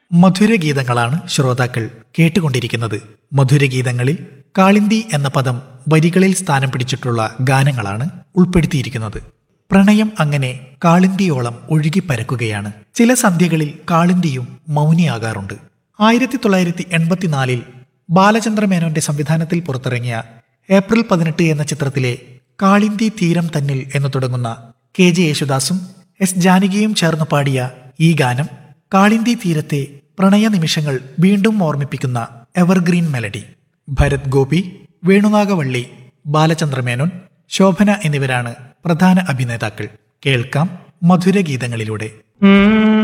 മധുരഗീതങ്ങളാണ് ശ്രോതാക്കൾ കേട്ടുകൊണ്ടിരിക്കുന്നത് മധുരഗീതങ്ങളിൽ കാളിന്തി എന്ന പദം വരികളിൽ സ്ഥാനം പിടിച്ചിട്ടുള്ള ഗാനങ്ങളാണ് ഉൾപ്പെടുത്തിയിരിക്കുന്നത് പ്രണയം അങ്ങനെ കാളിന്തിയോളം ഒഴുകിപ്പരക്കുകയാണ് ചില സന്ധ്യകളിൽ കാളിന്തിയും മൗനിയാകാറുണ്ട് ആയിരത്തി തൊള്ളായിരത്തി എൺപത്തിനാലിൽ ബാലചന്ദ്രമേനോന്റെ സംവിധാനത്തിൽ പുറത്തിറങ്ങിയ ഏപ്രിൽ പതിനെട്ട് എന്ന ചിത്രത്തിലെ കാളിന്തി തീരം തന്നിൽ എന്ന് തുടങ്ങുന്ന കെ ജെ യേശുദാസും എസ് ജാനകിയും ചേർന്ന് പാടിയ ഈ ഗാനം കാളിന്തി തീരത്തെ പ്രണയ നിമിഷങ്ങൾ വീണ്ടും ഓർമ്മിപ്പിക്കുന്ന എവർഗ്രീൻ മെലഡി ഭരത് ഗോപി വേണുനാഗവള്ളി ബാലചന്ദ്രമേനോൻ ശോഭന എന്നിവരാണ് പ്രധാന അഭിനേതാക്കൾ കേൾക്കാം മധുരഗീതങ്ങളിലൂടെ